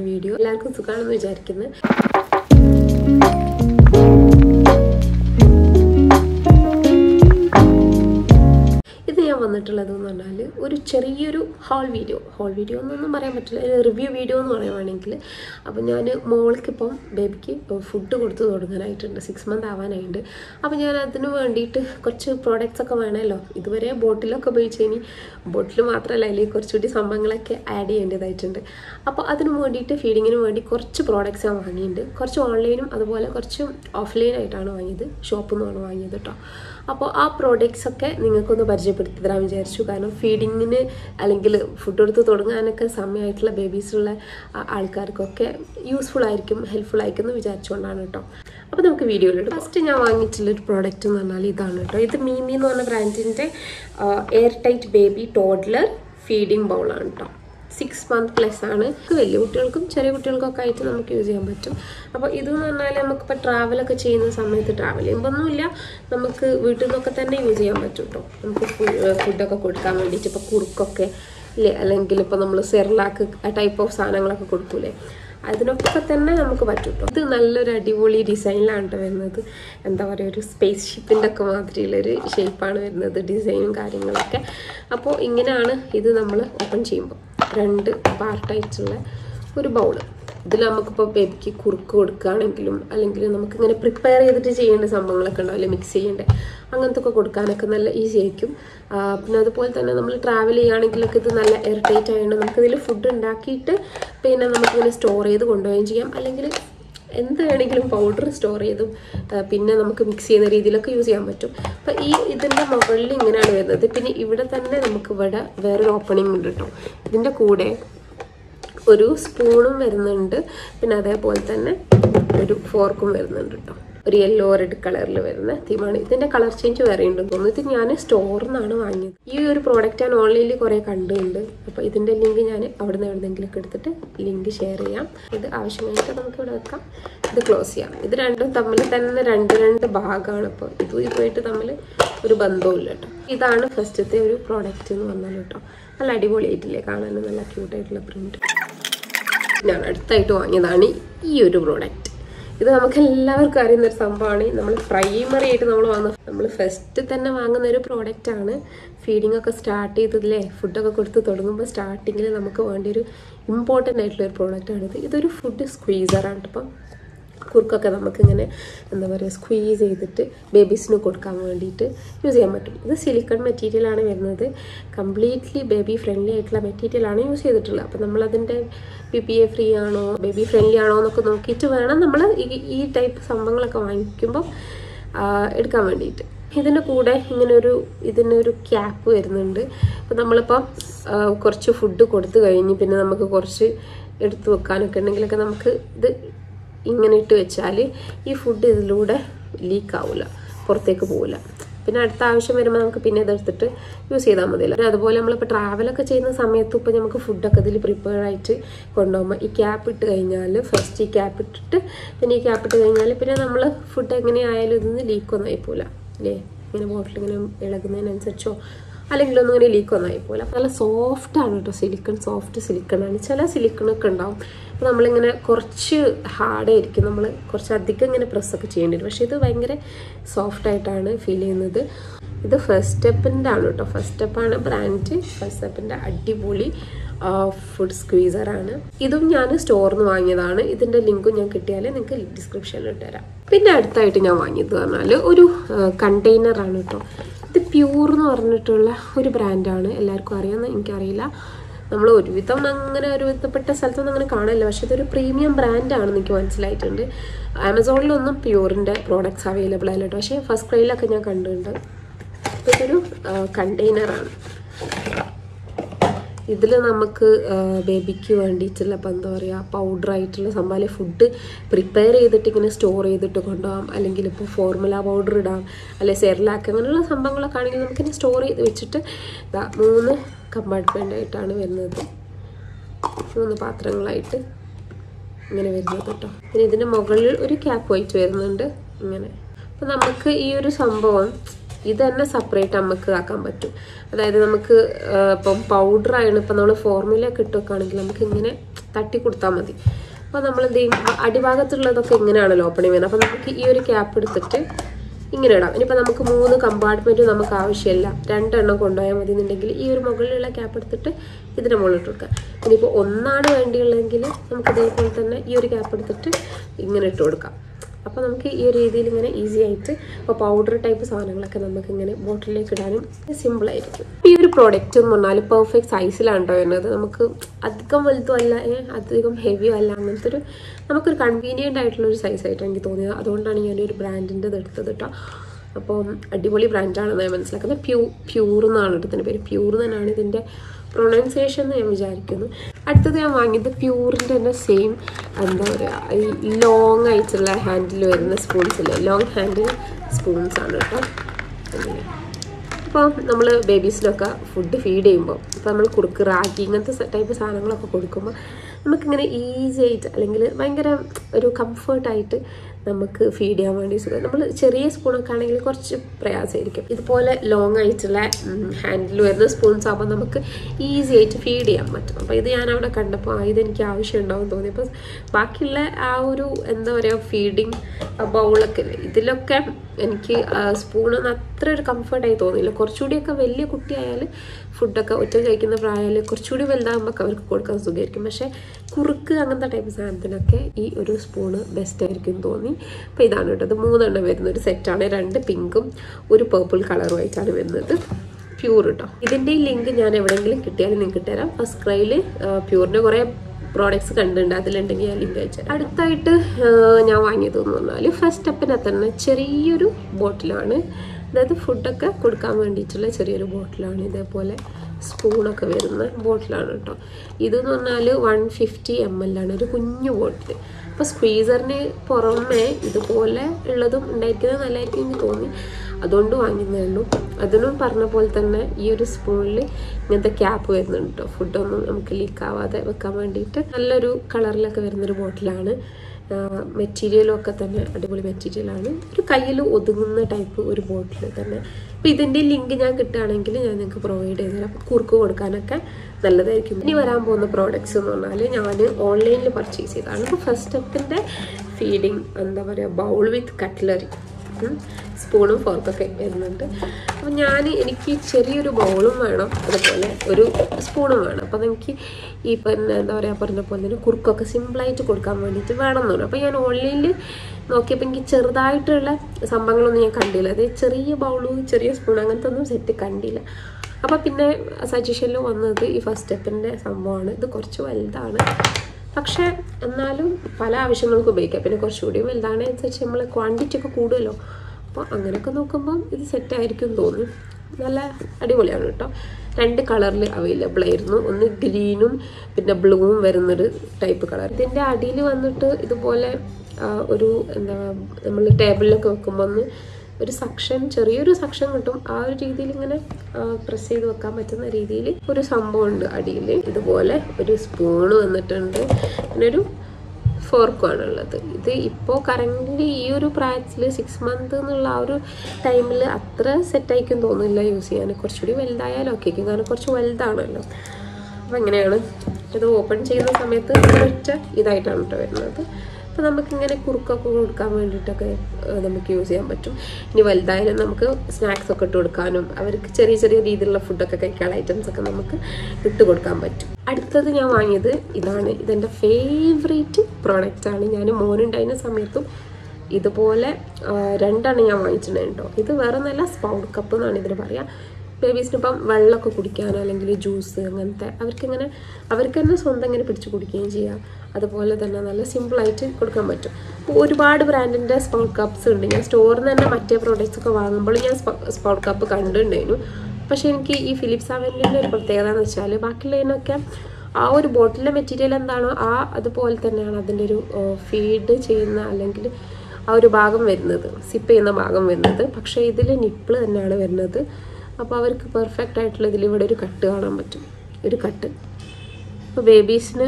Video എല്ലാവർക്കും സുഖമാണെന്ന് വിചാരിക്കുന്നു ഇത് ഞാൻ വന്നിട്ടുള്ളത് എന്ന് പറഞ്ഞാൽ ഒരു ചെറിയൊരു ഹോൾ വീഡിയോ ഹോൾ വീഡിയോ എന്നൊന്നും പറയാൻ പറ്റില്ല ഒരു റിവ്യൂ വീഡിയോ എന്ന് പറയുവാണെങ്കിൽ അപ്പോൾ ഞാൻ മോൾക്കിപ്പം ബേബിക്ക് ഫുഡ് കൊടുത്തു തുടങ്ങാനായിട്ടുണ്ട് സിക്സ് മന്ത് ആവാനായിട്ടുണ്ട് അപ്പോൾ ഞാൻ അതിന് വേണ്ടിയിട്ട് കുറച്ച് പ്രോഡക്റ്റ്സ് ഒക്കെ വേണമല്ലോ ഇതുവരെ ബോട്ടിലൊക്കെ ഉപയോഗിച്ച് ഇനി ബോട്ടിൽ മാത്രമല്ല അതിൽ കുറച്ചുകൂടി സംഭവങ്ങളൊക്കെ ആഡ് ചെയ്യേണ്ടതായിട്ടുണ്ട് അപ്പോൾ അതിന് വേണ്ടിയിട്ട് ഫീഡിങ്ങിന് വേണ്ടി കുറച്ച് പ്രോഡക്റ്റ്സ് ഞാൻ വാങ്ങിയിട്ടുണ്ട് കുറച്ച് ഓൺലൈനും അതുപോലെ കുറച്ച് ഓഫ്ലൈനായിട്ടാണ് വാങ്ങിയത് ഷോപ്പിൽ നിന്നാണ് വാങ്ങിയത് കേട്ടോ അപ്പോൾ ആ പ്രോഡക്റ്റ്സ് ഒക്കെ നിങ്ങൾക്കൊന്ന് പരിചയപ്പെടുത്തി തരാൻ വിചാരിച്ചു കാരണം ഫീഡിങ്ങിന് അല്ലെങ്കിൽ ഫുഡ് എടുത്ത് തുടങ്ങാനൊക്കെ സമയമായിട്ടുള്ള ബേബീസുള്ള ആൾക്കാർക്കൊക്കെ യൂസ്ഫുൾ ആയിരിക്കും ഹെൽപ്ഫുൾ ആയിരിക്കും എന്ന് വിചാരിച്ചുകൊണ്ടാണ് കേട്ടോ അപ്പോൾ നമുക്ക് വീഡിയോയിലിട്ട് ഫസ്റ്റ് ഞാൻ വാങ്ങിയിട്ടുള്ളൊരു പ്രോഡക്റ്റ് എന്ന് പറഞ്ഞാൽ ഇതാണ് കേട്ടോ ഇത് മീമി എന്ന് പറഞ്ഞ ബ്രാൻഡിൻ്റെ airtight baby toddler feeding ബൗളാണ് കേട്ടോ സിക്സ് മന്ത് പ്ലസ് ആണ് വലിയ കുട്ടികൾക്കും ചെറിയ കുട്ടികൾക്കൊക്കെ ആയിട്ട് നമുക്ക് യൂസ് ചെയ്യാൻ പറ്റും അപ്പോൾ ഇതെന്ന് പറഞ്ഞാൽ നമുക്കിപ്പോൾ ട്രാവലൊക്കെ ചെയ്യുന്ന സമയത്ത് ട്രാവൽ ചെയ്യുമ്പോൾ ഒന്നുമില്ല നമുക്ക് വീട്ടിൽ നിന്നൊക്കെ തന്നെ യൂസ് ചെയ്യാൻ പറ്റും കേട്ടോ നമുക്ക് ഫുഡൊക്കെ കൊടുക്കാൻ വേണ്ടിയിട്ട് ഇപ്പോൾ കുറുക്കൊക്കെ ഇല്ലേ അല്ലെങ്കിൽ ഇപ്പോൾ നമ്മൾ സെർലാക്ക് ടൈപ്പ് ഓഫ് സാധനങ്ങളൊക്കെ കൊടുക്കൂലേ അതിനൊക്കെ തന്നെ നമുക്ക് പറ്റും കേട്ടോ ഇത് നല്ലൊരു അടിപൊളി ഡിസൈനിലാണ് കേട്ടോ വരുന്നത് എന്താ പറയുക ഒരു സ്പേസ് ഷിപ്പിൻ്റെ ഒക്കെ മാതിരിയുള്ളൊരു ഷേപ്പാണ് വരുന്നത് ഡിസൈനും കാര്യങ്ങളൊക്കെ അപ്പോൾ ഇങ്ങനെയാണ് ഇത് നമ്മൾ ഓപ്പൺ ചെയ്യുമ്പോൾ രണ്ട് പാർട്ടായിട്ടുള്ള ഒരു ബൗള് ഇതിൽ നമുക്കിപ്പോൾ ബേബിക്ക് കുറുക്ക് കൊടുക്കുകയാണെങ്കിലും അല്ലെങ്കിൽ നമുക്കിങ്ങനെ പ്രിപ്പയർ ചെയ്തിട്ട് ചെയ്യേണ്ട സംഭവങ്ങളൊക്കെ ഉണ്ടാവില്ലേ മിക്സ് ചെയ്യേണ്ട അങ്ങനത്തെ ഒക്കെ കൊടുക്കാനൊക്കെ നല്ല ഈസി ആയിരിക്കും പിന്നെ അതുപോലെ തന്നെ നമ്മൾ ട്രാവൽ ചെയ്യുകയാണെങ്കിലൊക്കെ ഇത് നല്ല എയർ ടൈറ്റ് ആയതുകൊണ്ട് നമുക്കിതിൽ ഫുഡ് ഉണ്ടാക്കിയിട്ട് പിന്നെ നമുക്കിങ്ങനെ സ്റ്റോർ ചെയ്ത് കൊണ്ടുപോവുകയും ചെയ്യാം അല്ലെങ്കിൽ എന്ത് വേണമെങ്കിലും പൗഡർ സ്റ്റോർ ചെയ്തും പിന്നെ നമുക്ക് മിക്സ് ചെയ്യുന്ന രീതിയിലൊക്കെ യൂസ് ചെയ്യാൻ പറ്റും അപ്പം ഈ ഇതിൻ്റെ മുകളിൽ ഇങ്ങനെയാണ് വരുന്നത് പിന്നെ ഇവിടെ തന്നെ നമുക്ക് ഇവിടെ വേറൊരു ഓപ്പണിംഗ് ഉണ്ട് കേട്ടോ ഇതിൻ്റെ കൂടെ ഒരു സ്പൂണും വരുന്നുണ്ട് പിന്നെ അതേപോലെ തന്നെ ഒരു ഫോർക്കും വരുന്നുണ്ട് കേട്ടോ ഒരു യെല്ലോ റെഡ് കളറിൽ വരുന്ന തീമാണ് ഇതിൻ്റെ കളർ ചേഞ്ച് വേറെ ഉണ്ടെന്ന് തോന്നുന്നു ഇത് ഞാൻ സ്റ്റോറിൽ നിന്നാണ് വാങ്ങിയത് ഈ ഒരു പ്രോഡക്റ്റ് ഞാൻ ഓൺലൈനിൽ കുറേ കണ്ടുണ്ട് അപ്പോൾ ഇതിൻ്റെ ലിങ്ക് ഞാൻ അവിടെ നിന്ന് എവിടെന്നെങ്കിലൊക്കെ എടുത്തിട്ട് ലിങ്ക് ഷെയർ ചെയ്യാം ഇത് ആവശ്യമായിട്ട് നമുക്ക് ഇവിടെ വെക്കാം ഇത് ക്ലോസ് ചെയ്യാം ഇത് രണ്ടും തമ്മിൽ തന്നെ രണ്ട് രണ്ട് ഭാഗമാണ് ഇപ്പോൾ ഇതും ഇതുമായിട്ട് തമ്മിൽ ഒരു ബന്ധവുമില്ല കേട്ടോ ഇതാണ് ഫസ്റ്റത്തെ ഒരു പ്രോഡക്റ്റ് എന്ന് പറഞ്ഞാൽ കേട്ടോ നല്ല അടിപൊളിയായിട്ടില്ലേ കാണാൻ നല്ല ക്യൂട്ടായിട്ടുള്ള പ്രിൻറ്റ് ഞാൻ അടുത്തായിട്ട് വാങ്ങിയതാണ് ഈ ഒരു പ്രോഡക്റ്റ് ഇത് നമുക്ക് എല്ലാവർക്കും അറിയുന്ന ഒരു സംഭവമാണ് നമ്മൾ പ്രൈമറി ആയിട്ട് നമ്മൾ വാങ്ങുന്ന നമ്മൾ ഫസ്റ്റ് തന്നെ വാങ്ങുന്ന ഒരു പ്രോഡക്റ്റ് ആണ് ഫീഡിംഗ് ഒക്കെ സ്റ്റാർട്ട് ചെയ്തതില്ലേ ഫുഡൊക്കെ കൊടുത്ത് തുടങ്ങുമ്പോൾ സ്റ്റാർട്ടിങ്ങിൽ നമുക്ക് വേണ്ട ഒരു ഇമ്പോർട്ടൻ്റ് ആയിട്ടുള്ള ഒരു പ്രോഡക്റ്റാണിത് ഇതൊരു ഫുഡ് സ്ക്വീസറാണ് ഇപ്പം കുറുക്കൊക്കെ നമുക്കിങ്ങനെ എന്താ പറയുക സ്ക്വീസ് ചെയ്തിട്ട് ബേബീസിന് കൊടുക്കാൻ വേണ്ടിയിട്ട് യൂസ് ചെയ്യാൻ പറ്റും ഇത് സിലിക്കൺ മെറ്റീരിയലാണ് വരുന്നത് കംപ്ലീറ്റ്ലി ബേബി ഫ്രണ്ട്ലി ആയിട്ടുള്ള മെറ്റീരിയലാണ് യൂസ് ചെയ്തിട്ടുള്ളത് അപ്പം നമ്മളതിൻ്റെ പി പി എ ഫ്രീ ആണോ ബേബി ഫ്രണ്ട്ലി ആണോ എന്നൊക്കെ നോക്കിയിട്ട് വേണം നമ്മൾ ഈ ഈ ടൈപ്പ് സംഭവങ്ങളൊക്കെ വാങ്ങിക്കുമ്പോൾ എടുക്കാൻ വേണ്ടിയിട്ട് ഇതിൻ്റെ കൂടെ ഇങ്ങനെ ഒരു ഇതിനൊരു ക്യാപ്പ് വരുന്നുണ്ട് അപ്പോൾ നമ്മളിപ്പോൾ കുറച്ച് ഫുഡ് കൊടുത്തു കഴിഞ്ഞ് പിന്നെ നമുക്ക് കുറച്ച് എടുത്തു വെക്കാനൊക്കെ ഉണ്ടെങ്കിലൊക്കെ നമുക്ക് ഇത് ഇങ്ങനെ ഇട്ട് വെച്ചാൽ ഈ ഫുഡ് ഇതിലൂടെ ലീക്ക് ആവില്ല പുറത്തേക്ക് പോവില്ല പിന്നെ അടുത്ത ആവശ്യം വരുമ്പോൾ നമുക്ക് പിന്നെ ഇതെടുത്തിട്ട് യൂസ് ചെയ്താൽ മതിയല്ലോ പിന്നെ അതുപോലെ നമ്മളിപ്പോൾ ട്രാവലൊക്കെ ചെയ്യുന്ന സമയത്ത് ഇപ്പോൾ നമുക്ക് ഫുഡൊക്കെ ഇതിൽ പ്രിപ്പയർ ആയിട്ട് കൊണ്ടുപോകുമ്പോൾ ഈ ക്യാപ്പ് ഇട്ട് കഴിഞ്ഞാൽ ഫസ്റ്റ് ഈ ക്യാപ്പ് ഇട്ടിട്ട് പിന്നെ ഈ ക്യാപ്പ് ഇട്ട് കഴിഞ്ഞാൽ പിന്നെ നമ്മൾ ഫുഡ് എങ്ങനെയായാലും ഇതിന്ന് ലീക്കൊന്നും ആയിപ്പോല അല്ലേ ഇങ്ങനെ ബോട്ടിൽ ഇങ്ങനെ ഇളകുന്നതിനനുസരിച്ചോ അല്ലെങ്കിൽ ഒന്നും ഇങ്ങനെ ലീക്ക് ഒന്നും ആയിപ്പോലെ നല്ല സോഫ്റ്റ് ആണ് കേട്ടോ സിലിക്കൺ സോഫ്റ്റ് സിലിക്കൺ ആണ് ചില സിലിക്കണൊക്കെ ഉണ്ടാവും അപ്പോൾ നമ്മളിങ്ങനെ കുറച്ച് ഹാർഡായിരിക്കും നമ്മൾ കുറച്ച് അധികം ഇങ്ങനെ പ്രസ്സൊക്കെ ചെയ്യേണ്ടി വരും പക്ഷേ ഇത് ഭയങ്കര സോഫ്റ്റ് ആയിട്ടാണ് ഫീൽ ചെയ്യുന്നത് ഇത് ഫസ്റ്റ് സ്റ്റെപ്പിൻ്റെ ആണ് കേട്ടോ ഫസ്റ്റ് സ്റ്റെപ്പാണ് ബ്രാൻഡ് ഫസ്റ്റ് സ്റ്റെപ്പിൻ്റെ അടിപൊളി ഫുഡ് സ്ക്വീസറാണ് ഇതും ഞാൻ സ്റ്റോറിൽ നിന്ന് വാങ്ങിയതാണ് ഇതിൻ്റെ ലിങ്കും ഞാൻ കിട്ടിയാൽ നിങ്ങൾക്ക് ഡിസ്ക്രിപ്ഷനിൽ ഇട്ടുതരാം പിന്നെ അടുത്തായിട്ട് ഞാൻ വാങ്ങിയത് പറഞ്ഞാൽ ഒരു കണ്ടെയ്നറാണ് കേട്ടോ ഇത് പ്യൂർ എന്ന് പറഞ്ഞിട്ടുള്ള ഒരു ബ്രാൻഡാണ് എല്ലാവർക്കും അറിയാമെന്ന് എനിക്കറിയില്ല നമ്മൾ ഒരുവിധം അങ്ങനെ ഒരു വിധപ്പെട്ട സ്ഥലത്തൊന്നും അങ്ങനെ കാണില്ല പക്ഷെ ഇതൊരു പ്രീമിയം ബ്രാൻഡാണെന്ന് എനിക്ക് മനസ്സിലായിട്ടുണ്ട് ആമസോണിലൊന്നും പ്യൂറിൻ്റെ പ്രോഡക്റ്റ്സ് അവൈലബിൾ അല്ല കേട്ടോ പക്ഷേ ഫസ്റ്റ് ക്രൈയിലൊക്കെ ഞാൻ കണ്ടിട്ടുണ്ട് അപ്പോൾ ഇതൊരു കണ്ടെയ്നറാണ് ഇതിൽ നമുക്ക് ബേബിക്ക് വേണ്ടിയിട്ടുള്ള ഇപ്പം എന്താ പറയുക പൗഡർ ആയിട്ടുള്ള സംഭവം ഫുഡ് പ്രിപ്പയർ ചെയ്തിട്ട് ഇങ്ങനെ സ്റ്റോർ ചെയ്തിട്ട് കൊണ്ടുപോകാം അല്ലെങ്കിൽ ഇപ്പോൾ ഫോർമുല പൗഡർ ഇടാം അല്ലെങ്കിൽ സെർലാക്ക് അങ്ങനെയുള്ള സംഭവങ്ങളൊക്കെ ആണെങ്കിൽ നമുക്കിങ്ങനെ സ്റ്റോർ ചെയ്ത് വെച്ചിട്ട് ഇതാ മൂന്ന് കമ്പാർട്ട്മെൻ്റ് ആയിട്ടാണ് വരുന്നത് മൂന്ന് പാത്രങ്ങളായിട്ട് ഇങ്ങനെ വരുന്നത് കേട്ടോ പിന്നെ ഇതിൻ്റെ മുകളിൽ ഒരു ക്യാപ്പ് വൈറ്റ് വരുന്നുണ്ട് ഇങ്ങനെ അപ്പം നമുക്ക് ഈ ഒരു സംഭവം ഇത് തന്നെ സെപ്പറേറ്റ് നമുക്ക് ആക്കാൻ പറ്റും അതായത് നമുക്ക് ഇപ്പം പൗഡറായാണ് ഇപ്പം നമ്മൾ ഫോർമുല ഒക്കെ ഇട്ട് വെക്കുകയാണെങ്കിൽ നമുക്ക് ഇങ്ങനെ തട്ടി കൊടുത്താൽ മതി അപ്പോൾ നമ്മൾ എന്ത് ചെയ്യും ആ അടിഭാഗത്തുള്ളതൊക്കെ ഇങ്ങനെയാണല്ലോ ഓപ്പണിങ് വരുന്നത് അപ്പോൾ നമുക്ക് ഈ ഒരു ക്യാപ്പ് എടുത്തിട്ട് ഇങ്ങനെ ഇടാം ഇനിയിപ്പോൾ നമുക്ക് മൂന്ന് കമ്പാർട്ട്മെൻറ്റ് നമുക്ക് ആവശ്യമില്ല രണ്ടെണ്ണം കൊണ്ടുപോയാൽ മതി എന്നുണ്ടെങ്കിൽ ഈ ഒരു മുകളിലുള്ള ക്യാപ്പ് എടുത്തിട്ട് ഇതിൻ്റെ മുകളിൽ ഇട്ട് കൊടുക്കാം ഇനിയിപ്പോൾ ഒന്നാണ് വേണ്ടിയുള്ളതെങ്കിൽ നമുക്ക് ഇതേപോലെ തന്നെ ഈ ഒരു ക്യാപ്പ് എടുത്തിട്ട് ഇങ്ങനെ ഇട്ട് കൊടുക്കാം അപ്പോൾ നമുക്ക് ഈ ഒരു രീതിയിൽ ഇങ്ങനെ ഈസി ആയിട്ട് ഇപ്പോൾ പൗഡർ ടൈപ്പ് സാധനങ്ങളൊക്കെ നമുക്ക് ഇങ്ങനെ ബോട്ടിലേക്ക് ഇടാനും സിമ്പിൾ ആയിരിക്കും ഈ ഒരു പ്രോഡക്റ്റ് എന്ന് പറഞ്ഞാൽ പെർഫെക്റ്റ് സൈസിലാണ് കേട്ടോ വരുന്നത് നമുക്ക് അധികം വലുതും അല്ല ഏ, അധികം ഹെവിയും അല്ല അങ്ങനത്തെ ഒരു നമുക്കൊരു കൺവീനിയൻ്റ് ആയിട്ടുള്ള ഒരു സൈസായിട്ട് എനിക്ക് തോന്നിയത് അതുകൊണ്ടാണ് ഞാൻ ഒരു ബ്രാൻഡിൻ്റെ ഇത് എടുത്തത് കേട്ടോ അപ്പം അടിപൊളി ബ്രാൻഡാണെന്ന് ഞാൻ മനസ്സിലാക്കുന്നത് പ്യൂ പ്യൂർ എന്നാണ് ഇതിൻ്റെ പേര് പ്യൂർ തന്നെയാണ് ഇതിൻ്റെ പ്രൊണൗൺസിയേഷൻ എന്ന് ഞാൻ വിചാരിക്കുന്നു അടുത്തത് ഞാൻ വാങ്ങിയത് പ്യൂറിൻ്റെ തന്നെ സെയിം എന്താ പറയുക ഈ ലോങ് ആയിട്ടുള്ള ഹാൻഡിൽ വരുന്ന സ്പൂൺസ് ഇല്ലേ ലോങ് ഹാൻഡിൽ സ്പൂൺസ് ആണ് കേട്ടോ അങ്ങനെ. അപ്പോൾ നമ്മൾ ബേബീസിനൊക്കെ ഫുഡ് ഫീഡ് ചെയ്യുമ്പോൾ ഇപ്പോൾ നമ്മൾ കുറുക്ക് റാഗി ഇങ്ങനത്തെ ടൈപ്പ് സാധനങ്ങളൊക്കെ കൊടുക്കുമ്പോൾ നമുക്കിങ്ങനെ ഈസി ആയിട്ട് അല്ലെങ്കിൽ ഭയങ്കര ഒരു കംഫർട്ടായിട്ട് നമുക്ക് ഫീഡ് ചെയ്യാൻ വേണ്ടി സുഖം നമ്മൾ ചെറിയ സ്പൂണൊക്കെ ആണെങ്കിൽ കുറച്ച് പ്രയാസമായിരിക്കും ഇതുപോലെ ലോങ് ആയിട്ടുള്ള ഹാൻഡിൽ വരുന്ന സ്പൂൺസ് ആകുമ്പോൾ നമുക്ക് ഈസി ആയിട്ട് ഫീഡ് ചെയ്യാൻ പറ്റും അപ്പോൾ ഇത് ഞാൻ അവിടെ കണ്ടപ്പോൾ ആ, ഇതെനിക്ക് ആവശ്യമുണ്ടാവും തോന്നി അപ്പോൾ ബാക്കിയുള്ള ആ ഒരു എന്താ പറയുക ഫീഡിങ് ബൗളൊക്കെ ഇല്ലേ ഇതിലൊക്കെ എനിക്ക് സ്പൂണൊന്നും അത്ര ഒരു കംഫർട്ടായി തോന്നിയില്ല കുറച്ചുകൂടിയൊക്കെ വലിയ കുട്ടിയായാൽ ഫുഡൊക്കെ ഒറ്റ കഴിക്കുന്ന പ്രായമായാൽ കുറച്ചുകൂടി വലുതാകുമ്പോൾ അവർക്ക് കൊടുക്കാൻ സുഖമായിരിക്കും പക്ഷേ കുറുക്ക് അങ്ങനത്തെ ടൈപ്പ് സാധനത്തിനൊക്കെ ഈ ഒരു സ്പൂണ് ബെസ്റ്റ് ആയിരിക്കും എന്ന് തോന്നി അപ്പോൾ ഇതാണ് കേട്ടോ ഇത് മൂന്നെണ്ണം വരുന്ന ഒരു സെറ്റാണ് രണ്ട് പിങ്കും ഒരു പേർപ്പിൾ കളറുമായിട്ടാണ് വരുന്നത് പ്യൂർ കേട്ടോ ഇതിൻ്റെ ഈ ലിങ്ക് ഞാൻ എവിടെയെങ്കിലും കിട്ടിയാലും നിങ്ങൾക്ക് ഇട്ടുതരാം ഫസ്റ്റ് ക്രൈയിൽ പ്യൂറിൻ്റെ കുറേ പ്രോഡക്ട്സ് കണ്ടിട്ടുണ്ട് അതിലുണ്ടെങ്കിൽ ഞാൻ ലിങ്ക് അയച്ചു അടുത്തായിട്ട് ആ, ഞാൻ വാങ്ങിയത് എന്ന് പറഞ്ഞാൽ ഫസ്റ്റ് സ്റ്റെപ്പിനെ തന്നെ ചെറിയൊരു ബോട്ടിലാണ് അതായത് ഫുഡൊക്കെ കൊടുക്കാൻ വേണ്ടിയിട്ടുള്ള ചെറിയൊരു ബോട്ടിലാണ് ഇതേപോലെ സ്പൂണൊക്കെ വരുന്ന ബോട്ടിലാണ് കേട്ടോ ഇതെന്ന് പറഞ്ഞാൽ വൺ ഫിഫ്റ്റി എം എൽ ആണ് ഒരു കുഞ്ഞു ബോട്ടിൽ അപ്പോൾ സ്ക്വീസറിന് പുറമെ ഇതുപോലെ ഉള്ളതും ഉണ്ടായിരിക്കുന്നത് നല്ലതായിരിക്കും എനിക്ക് തോന്നി അതുകൊണ്ട് വാങ്ങുന്നേ ഉള്ളൂ അതിനും പറഞ്ഞ പോലെ തന്നെ ഈ ഒരു സ്പൂണിൽ ഇങ്ങനത്തെ ക്യാപ്പ് വരുന്നുണ്ട് കേട്ടോ ഫുഡൊന്നും നമുക്ക് ലീക്ക് ആവാതെ വെക്കാൻ വേണ്ടിയിട്ട് നല്ലൊരു കളറിലൊക്കെ വരുന്നൊരു ബോട്ടിലാണ് മെറ്റീരിയലും ഒക്കെ തന്നെ അടിപൊളി മെറ്റീരിയലാണ് ഒരു കയ്യിൽ ഒതുങ്ങുന്ന ടൈപ്പ് ഒരു ബോട്ടിൽ തന്നെ അപ്പോൾ ഇതിൻ്റെ ലിങ്ക് ഞാൻ കിട്ടുകയാണെങ്കിൽ ഞാൻ നിങ്ങൾക്ക് പ്രൊവൈഡ് ചെയ്ത് തരാം അപ്പോൾ കുറുക്ക് കൊടുക്കാനൊക്കെ നല്ലതായിരിക്കും ഇനി വരാൻ പോകുന്ന പ്രോഡക്റ്റ്സ് എന്ന് പറഞ്ഞാൽ ഞാൻ ഓൺലൈനിൽ പർച്ചേസ് ചെയ്തതാണ് അപ്പോൾ ഫസ്റ്റ് സ്റ്റെപ്പിൻ്റെ ഫീഡിങ് എന്താ പറയുക ബൗൾ വിത്ത് കട്ട്ലറി സ്പൂണും ഫോർക്കൊക്കെ വരുന്നുണ്ട് അപ്പോൾ ഞാൻ എനിക്ക് ചെറിയൊരു ബൗളും വേണം അതുപോലെ ഒരു സ്പൂണും വേണം അപ്പോൾ എനിക്ക് ഈ പിന്നെ എന്താ പറയുക പറഞ്ഞ പോലെ തന്നെ കുറുക്കൊക്കെ സിമ്പിളായിട്ട് കൊടുക്കാൻ വേണ്ടിയിട്ട് വേണം എന്ന് പറഞ്ഞു അപ്പോൾ ഞാൻ ഓൺലൈനിൽ നോക്കിയപ്പോൾ എനിക്ക് ചെറുതായിട്ടുള്ള സംഭവങ്ങളൊന്നും ഞാൻ കണ്ടില്ല അത് ചെറിയ ബൗളും ചെറിയ സ്പൂൺ അങ്ങനത്തെ ഒന്നും സെറ്റ് കണ്ടില്ല അപ്പോൾ പിന്നെ സജഷനിൽ വന്നത് ഈ ഫസ്റ്റ് സ്റ്റെപ്പിൻ്റെ സംഭവമാണ് ഇത് കുറച്ച് വലുതാണ് പക്ഷേ എന്നാലും പല ആവശ്യങ്ങൾക്കും ഉപയോഗിക്കാം പിന്നെ കുറച്ചുകൂടി വലുതാണ് അനുസരിച്ച് നമ്മൾ ക്വാണ്ടിറ്റി ഒക്കെ കൂടുമല്ലോ അപ്പോൾ അങ്ങനെയൊക്കെ നോക്കുമ്പം ഇത് സെറ്റായിരിക്കും തോന്നി നല്ല അടിപൊളിയാണ് കേട്ടോ രണ്ട് കളറിൽ അവൈലബിൾ ആയിരുന്നു ഒന്ന് ഗ്രീനും പിന്നെ ബ്ലൂവും വരുന്നൊരു ടൈപ്പ് കളർ ഇതിൻ്റെ അടിയിൽ വന്നിട്ട് ഇതുപോലെ ആ, ഒരു എന്താ നമ്മൾ ടേബിളിലൊക്കെ വെക്കുമ്പോൾ ഒന്ന് ഒരു സക്ഷൻ ചെറിയൊരു സക്ഷൻ കിട്ടും ആ ഒരു രീതിയിൽ ഇങ്ങനെ പ്രസ് ചെയ്ത് വെക്കാൻ പറ്റുന്ന രീതിയിൽ ഒരു സംഭവം ഉണ്ട് അടിയിൽ ഇതുപോലെ ഒരു സ്പൂണ് വന്നിട്ടുണ്ട് പിന്നെ ഒരു ഫോർക്കുമാണ് ഉള്ളത് ഇത് ഇപ്പോൾ കറൻ്റ് ഈ ഒരു പ്രായത്തിൽ സിക്സ് മന്ത് എന്നുള്ള ആ ഒരു ടൈമിൽ അത്ര സെറ്റായിരിക്കും തോന്നുന്നില്ല യൂസ് ചെയ്യാൻ കുറച്ചുകൂടി വലുതായാലും ഒക്കെ ആയിരിക്കും കാരണം കുറച്ച് വലുതാണല്ലോ അപ്പോൾ എങ്ങനെയാണ് ഇത് ഓപ്പൺ ചെയ്യുന്ന സമയത്ത് ഒറ്റ ഇതായിട്ടാണ് കേട്ടോ വരുന്നത് അപ്പോൾ നമുക്കിങ്ങനെ കുറുക്കൊക്കെ കൊടുക്കാൻ വേണ്ടിയിട്ടൊക്കെ ഏഹ്, നമുക്ക് യൂസ് ചെയ്യാൻ പറ്റും ഇനി വലുതായാലും നമുക്ക് സ്നാക്സ് ഒക്കെ ഇട്ട് കൊടുക്കാനും അവർക്ക് ചെറിയ ചെറിയ രീതിയിലുള്ള ഫുഡൊക്കെ കഴിക്കാനുള്ള ഐറ്റംസ് ഒക്കെ നമുക്ക് ഇട്ട് കൊടുക്കാൻ പറ്റും അടുത്തത് ഞാൻ വാങ്ങിയത് ഇതാണ് ഇതെൻ്റെ ഫേവറേറ്റ് പ്രോഡക്റ്റാണ് ഞാൻ മോനുണ്ടായിരുന്ന സമയത്തും ഇതുപോലെ ആ, രണ്ടെണ്ണം ഞാൻ വാങ്ങിച്ചിട്ടുണ്ടായിരുന്നു കേട്ടോ ഇത് വേറെ നല്ല സ്പൗണ്ട് കപ്പ് എന്നാണ് ഇതിന് പറയുക ബേബീസിന് ഇപ്പം വെള്ളമൊക്കെ കുടിക്കാനോ അല്ലെങ്കിൽ ജ്യൂസ് അങ്ങനത്തെ അവർക്കിങ്ങനെ അവർക്ക് തന്നെ സ്വന്തം ഇങ്ങനെ പിടിച്ച് കുടിക്കുകയും ചെയ്യാം അതുപോലെ തന്നെ നല്ല സിമ്പിളായിട്ട് കൊടുക്കാൻ പറ്റും ഇപ്പോൾ ഒരുപാട് ബ്രാൻഡിൻ്റെ സ്പൗട്ട് കപ്സ് ഉണ്ട് ഞാൻ സ്റ്റോറിൽ നിന്ന് തന്നെ മറ്റേ പ്രോഡക്റ്റ്സ് ഒക്കെ വാങ്ങുമ്പോൾ ഞാൻ സ്പൗട്ട് കപ്പ് കണ്ടിട്ടുണ്ടായിരുന്നു പക്ഷേ എനിക്ക് ഈ ഫിലിപ്സ് അവനിൻ്റെ ഒരു പ്രത്യേകത എന്ന് വെച്ചാൽ ബാക്കിയുള്ളതിനൊക്കെ ആ ഒരു ബോട്ടിലെ മെറ്റീരിയൽ എന്താണോ ആ അതുപോലെ തന്നെയാണ് അതിൻ്റെ ഒരു ഫീഡ് ചെയ്യുന്ന അല്ലെങ്കിൽ ആ ഒരു ഭാഗം വരുന്നത് സിപ്പ് ചെയ്യുന്ന ഭാഗം വരുന്നത് പക്ഷേ ഇതിൽ നിപ്പിൾ തന്നെയാണ് വരുന്നത് അപ്പോൾ അവർക്ക് പെർഫെക്റ്റ് ആയിട്ടുള്ള ഇതിൽ ഇവിടെ ഒരു കട്ട് കാണാൻ പറ്റും ഒരു കട്ട് അപ്പോൾ ബേബീസിന്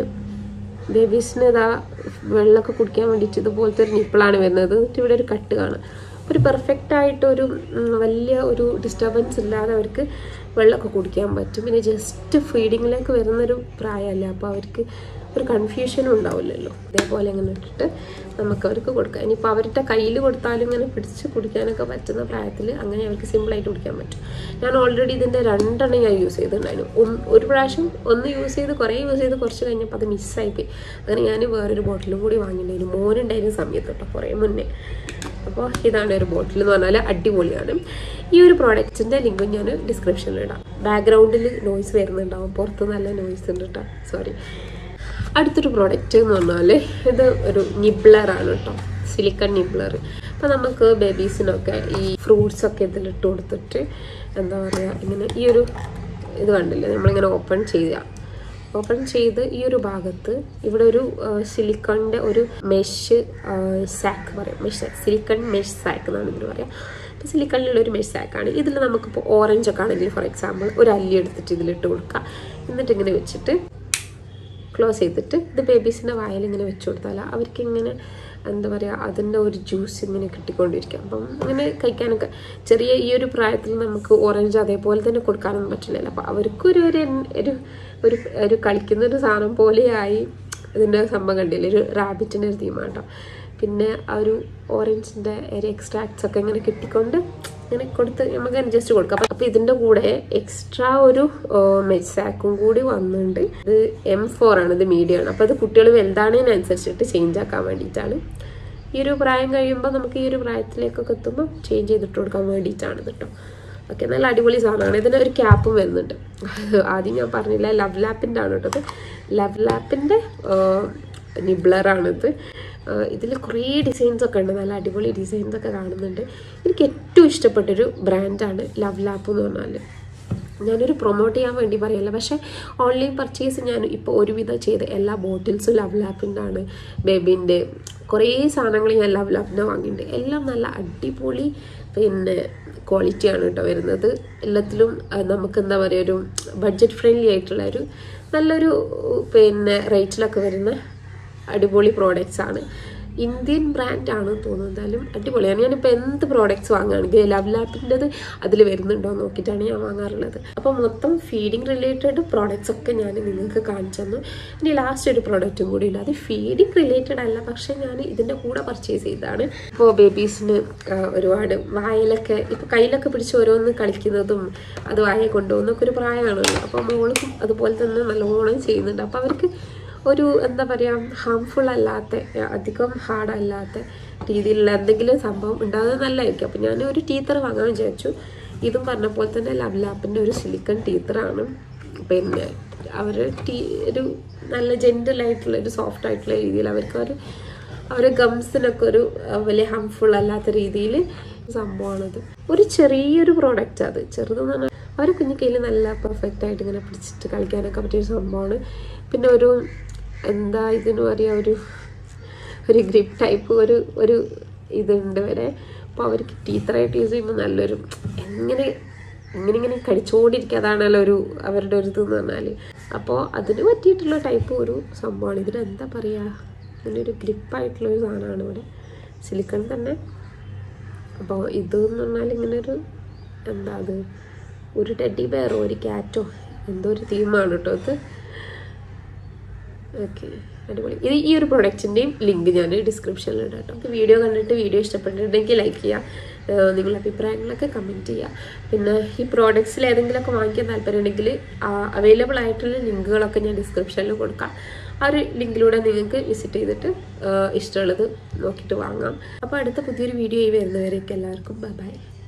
ബേബീസിന് ഇതാ വെള്ളമൊക്കെ കുടിക്കാൻ വേണ്ടിയിട്ട് ഇതുപോലത്തെ ഒരു നിപ്പിളാണ് വരുന്നത് എന്നിട്ട് ഇവിടെ ഒരു കട്ട് കാണാം ഒരു പെർഫെക്റ്റ് ആയിട്ട് ഒരു ഉം, വലിയ ഒരു ഡിസ്റ്റർബൻസ് ഇല്ലാതെ അവർക്ക് വെള്ളമൊക്കെ കുടിക്കാൻ പറ്റും പിന്നെ ജസ്റ്റ് ഫീഡിങ്ങിലേക്ക് വരുന്നൊരു പ്രായമല്ല അപ്പോൾ അവർക്ക് ഒരു കൺഫ്യൂഷനും ഉണ്ടാവില്ലല്ലോ അതേപോലെ ഇങ്ങനെ ഇട്ടിട്ട് നമുക്ക് അവർക്ക് കൊടുക്കാം ഇനിയിപ്പോൾ അവരുടെ കയ്യിൽ കൊടുത്താലും ഇങ്ങനെ പിടിച്ച് കുടിക്കാനൊക്കെ പറ്റുന്ന പ്രായത്തിൽ അങ്ങനെ അവർക്ക് സിമ്പിളായിട്ട് കുടിക്കാൻ പറ്റും ഞാൻ ഓൾറെഡി ഇതിൻ്റെ രണ്ടെണ്ണം ഞാൻ യൂസ് ചെയ്തിട്ടുണ്ടായിരുന്നു ഒന്ന് ഒരു പ്രാവശ്യം ഒന്ന് യൂസ് ചെയ്ത് കുറേ യൂസ് ചെയ്ത് കുറച്ച് കഴിഞ്ഞപ്പോൾ അത് മിസ്സായിപ്പോയി അങ്ങനെ ഞാൻ വേറൊരു ബോട്ടിലും കൂടി വാങ്ങിയിട്ടുണ്ടായിരുന്നു മോനുണ്ടായിരുന്ന സമയത്ത് കേട്ടോ കുറേ മുന്നേ അപ്പോൾ ഇതാണ് ഒരു ബോട്ടിൽ എന്ന് പറഞ്ഞാൽ അടിപൊളിയാണ് ഈ ഒരു പ്രോഡക്റ്റിൻ്റെ ലിങ്കും ഞാൻ ഡിസ്ക്രിപ്ഷനിൽ ഇടാം ബാക്ക്ഗ്രൗണ്ടിൽ നോയ്സ് വരുന്നുണ്ടാവും പുറത്ത് നല്ല നോയ്സ് ഉണ്ട് കേട്ടോ സോറി അടുത്തൊരു പ്രോഡക്റ്റ് എന്ന് പറഞ്ഞാൽ ഇത് ഒരു നിബ്ലറാണ് കേട്ടോ സിലിക്കൺ നിബ്ലർ അപ്പോൾ നമുക്ക് ബേബീസിനൊക്കെ ഈ ഫ്രൂട്ട്സ് ഒക്കെ ഇതിലിട്ട് കൊടുത്തിട്ട് എന്താ പറയുക ഇങ്ങനെ ഈ ഒരു ഇത് കണ്ടില്ലേ നമ്മളിങ്ങനെ ഓപ്പൺ ചെയ്യുക ഓപ്പൺ ചെയ്ത് ഈ ഒരു ഭാഗത്ത് ഇവിടെ ഒരു സിലിക്കണിൻ്റെ ഒരു മെഷ് സാക്ക് പറയും മെഷ് സിലിക്കൺ മെഷ് സാക്ക് എന്നാണ് ഇതിന് പറയുക അപ്പോൾ സിലിക്കണിലുള്ള ഒരു മെഷ് സാക്കാണ് ഇതിൽ നമുക്കിപ്പോൾ ഓറഞ്ച് ഒക്കെ ആണെങ്കിൽ ഫോർ എക്സാമ്പിൾ ഒരു അല്ലി എടുത്തിട്ട് ഇതിലിട്ട് കൊടുക്കുക എന്നിട്ട് ഇങ്ങനെ വെച്ചിട്ട് ക്ലോസ് ചെയ്തിട്ട് ഇത് ബേബീസിൻ്റെ വായിൽ ഇങ്ങനെ വെച്ച് കൊടുത്താൽ അവർക്ക് ഇങ്ങനെ എന്താ പറയുക അതിൻ്റെ ഒരു ജ്യൂസ് ഇങ്ങനെ കിട്ടിക്കൊണ്ടിരിക്കും അപ്പം ഇങ്ങനെ കഴിക്കാനൊക്കെ ചെറിയ ഈ ഒരു പ്രായത്തിൽ നമുക്ക് ഓറഞ്ച് അതേപോലെ തന്നെ കൊടുക്കാനൊന്നും പറ്റില്ലല്ലോ അപ്പോൾ അവർക്കൊരു ഒരു ഒരു ഒരു ഒരു കളിക്കുന്ന ഒരു സാധനം പോലെയായി ഇതിൻ്റെ സംഭവം കണ്ടില്ലേ ഒരു റാബിറ്റിൻ്റെ ഒരു തീമാട്ടോ പിന്നെ ആ ഒരു ഓറഞ്ചിൻ്റെ ഒരു എക്സ്ട്രാക്ട്സ് ഒക്കെ ഇങ്ങനെ കിട്ടിക്കൊണ്ട് ഇങ്ങനെ കൊടുത്ത് നമുക്ക് ജസ്റ്റ് കൊടുക്കാം അപ്പം അപ്പം ഇതിൻ്റെ കൂടെ എക്സ്ട്രാ ഒരു മെസ്സാക്കും കൂടി വന്നിട്ടുണ്ട് ഇത് എം ഫോർ ആണ് ഇത് മീഡിയം ആണ് അപ്പോൾ അത് കുട്ടികൾ വലുതാണതിനനുസരിച്ചിട്ട് ചേഞ്ച് ആക്കാൻ വേണ്ടിയിട്ടാണ് ഈ ഒരു പ്രായം കഴിയുമ്പോൾ നമുക്ക് ഈ ഒരു പ്രായത്തിലേക്കൊക്കെ എത്തുമ്പോൾ ചേഞ്ച് ചെയ്തിട്ട് കൊടുക്കാൻ വേണ്ടിയിട്ടാണ് ഇത് കേട്ടോ ഓക്കെ നല്ല അടിപൊളി സാധനമാണ് ഇതിന് ഒരു ക്യാപ്പും വരുന്നുണ്ട് ആദ്യം ഞാൻ പറഞ്ഞില്ല ലവ് ലാപ്പിൻ്റെ ആണ് കേട്ടോ ലവ് ലാപ്പിൻ്റെ നിബ്ലറാണിത് ഇതിൽ കുറേ ഡിസൈൻസ് ഒക്കെ ഉണ്ട് നല്ല അടിപൊളി ഡിസൈൻസ് ഒക്കെ കാണുന്നുണ്ട് എനിക്ക് ഏറ്റവും ഇഷ്ടപ്പെട്ടൊരു ബ്രാൻഡാണ് ലവ് ലാപ്പ് എന്ന് പറഞ്ഞാൽ ഞാനൊരു പ്രൊമോട്ട് ചെയ്യാൻ വേണ്ടി പറയല്ല പക്ഷേ ഓൺലൈൻ പർച്ചേസ് ഞാൻ ഇപ്പോൾ ഒരുവിധം ചെയ്ത എല്ലാ ബോട്ടിൽസും ലവ് ലാപ്പിൻ്റെ ആണ് ബേബീൻ്റെ കുറേ സാധനങ്ങൾ ഞാൻ ലവ് ലാപ്പിൻ്റെ വാങ്ങിയിട്ടുണ്ട് എല്ലാം നല്ല അടിപൊളി പിന്നെ ക്വാളിറ്റിയാണ് കേട്ടോ വരുന്നത് എല്ലാത്തിലും നമുക്ക് എന്താ പറയുക ഒരു ബഡ്ജറ്റ് ഫ്രണ്ട്ലി ആയിട്ടുള്ള ഒരു നല്ലൊരു പിന്നെ റേറ്റിലൊക്കെ വരുന്ന അടിപൊളി പ്രോഡക്റ്റ്സ് ആണ് ഇന്ത്യൻ ബ്രാൻഡാണ് തോന്നുന്നത് എന്തായാലും അടിപൊളിയാണ് ഞാനിപ്പോൾ എന്ത് പ്രോഡക്റ്റ്സ് വാങ്ങുകയാണെങ്കിൽ ലവ് ലാപ്പിൻ്റെത് അതിൽ വരുന്നുണ്ടോ എന്ന് നോക്കിയിട്ടാണ് ഞാൻ വാങ്ങാറുള്ളത് അപ്പോൾ മൊത്തം ഫീഡിങ് റിലേറ്റഡ് പ്രോഡക്റ്റ്സ് ഒക്കെ ഞാൻ നിങ്ങൾക്ക് കാണിച്ചു തന്നു ഇനി ലാസ്റ്റ് ഒരു പ്രോഡക്റ്റും കൂടി ഇല്ല അത് ഫീഡിങ് റിലേറ്റഡ് അല്ല പക്ഷേ ഞാൻ ഇതിൻ്റെ കൂടെ പർച്ചേസ് ചെയ്തതാണ് ഇപ്പോൾ ബേബീസിന് ഒരുപാട് വായിലൊക്കെ ഇപ്പോൾ കയ്യിലൊക്കെ പിടിച്ച് ഓരോന്ന് കളിക്കുന്നതും അത് വായ കൊണ്ടുപോകുന്നൊക്കെ ഒരു പ്രായമാണല്ലോ അപ്പോൾ മോൾക്കും അതുപോലെ തന്നെ നല്ലോണം ചെയ്യുന്നുണ്ട് അപ്പോൾ അവർക്ക് ഒരു എന്താ പറയുക ഹാംഫുൾ അല്ലാത്ത അധികം ഹാർഡ് അല്ലാത്ത രീതിയിലുള്ള എന്തെങ്കിലും സംഭവം ഉണ്ടാകുന്നത് നല്ലതായിരിക്കും അപ്പം ഞാൻ ഒരു ടീത്തർ വാങ്ങാൻ വിചാരിച്ചു ഇതും പറഞ്ഞ പോലെ തന്നെ ലവ് ലാപ്പിൻ്റെ ഒരു സിലിക്കൺ ടീത്തറാണ് പിന്നെ അവർ ടീ ഒരു നല്ല ജെൻറ്റലായിട്ടുള്ള ഒരു സോഫ്റ്റ് ആയിട്ടുള്ള രീതിയിൽ അവർക്ക് ഒരു അവരുടെ ഗംസിനൊക്കെ ഒരു വലിയ ഹാംഫുൾ അല്ലാത്ത രീതിയിൽ സംഭവമാണത് ഒരു ചെറിയൊരു പ്രോഡക്റ്റ് അത് ചെറുതെന്ന് പറഞ്ഞാൽ അവരെ കുഞ്ഞു കയ്യിൽ നല്ല പെർഫെക്റ്റ് ആയിട്ട് ഇങ്ങനെ പിടിച്ചിട്ട് കളിക്കാനൊക്കെ പറ്റിയൊരു സംഭവമാണ് പിന്നെ ഒരു എന്താ ഇതിന് പറയുക ഒരു ഒരു ഗ്രിപ്പ് ടൈപ്പ് ഒരു ഒരു ഇതുണ്ട് വരെ അപ്പോൾ അവർക്ക് ടീച്ചറായിട്ട് യൂസ് ചെയ്യുമ്പോൾ നല്ലൊരു എങ്ങനെ ഇങ്ങനെ ഇങ്ങനെ കടിച്ചുകൊണ്ടിരിക്കാതാണല്ലോ ഒരു അവരുടെ ഒരു ഇതെന്ന് പറഞ്ഞാൽ അപ്പോൾ അതിന് പറ്റിയിട്ടുള്ള ടൈപ്പ് ഒരു സംഭവമാണ് ഇതിന് എന്താ പറയുക ഇതിനൊരു ഗ്രിപ്പായിട്ടുള്ള ഒരു സാധനമാണ് ഇവിടെ സിലിക്കൺ തന്നെ അപ്പോൾ ഇതെന്ന് പറഞ്ഞാൽ ഇങ്ങനെ ഒരു എന്താ അത് ഒരു ടെഡി ബെയറോ ഒരു ക്യാറ്റോ എന്തോ ഒരു തീമാണ് കേട്ടോ ഇത് ഓക്കെ അടിപൊളി ഇത് ഈ ഒരു പ്രൊഡക്റ്റിൻ്റെയും ലിങ്ക് ഞാൻ ഡിസ്ക്രിപ്ഷനിൽ ഇടാം കേട്ടോ വീഡിയോ കണ്ടിട്ട് വീഡിയോ ഇഷ്ടപ്പെട്ടിട്ടുണ്ടെങ്കിൽ ലൈക്ക് ചെയ്യുക നിങ്ങളുടെ അഭിപ്രായങ്ങളൊക്കെ കമൻറ്റ് ചെയ്യുക പിന്നെ ഈ പ്രോഡക്ട്സിൽ ഏതെങ്കിലുമൊക്കെ വാങ്ങിക്കാൻ താല്പര്യമുണ്ടെങ്കിൽ അവൈലബിൾ ആയിട്ടുള്ള ലിങ്കുകളൊക്കെ ഞാൻ ഡിസ്ക്രിപ്ഷനിൽ കൊടുക്കാം ആ ഒരു ലിങ്കിലൂടെ നിങ്ങൾക്ക് വിസിറ്റ് ചെയ്തിട്ട് ഇഷ്ടമുള്ളത് നോക്കിയിട്ട് വാങ്ങാം അപ്പോൾ അടുത്ത പുതിയൊരു വീഡിയോ ആയി വരുന്നവരേക്ക് എല്ലാവർക്കും ബൈ ബൈ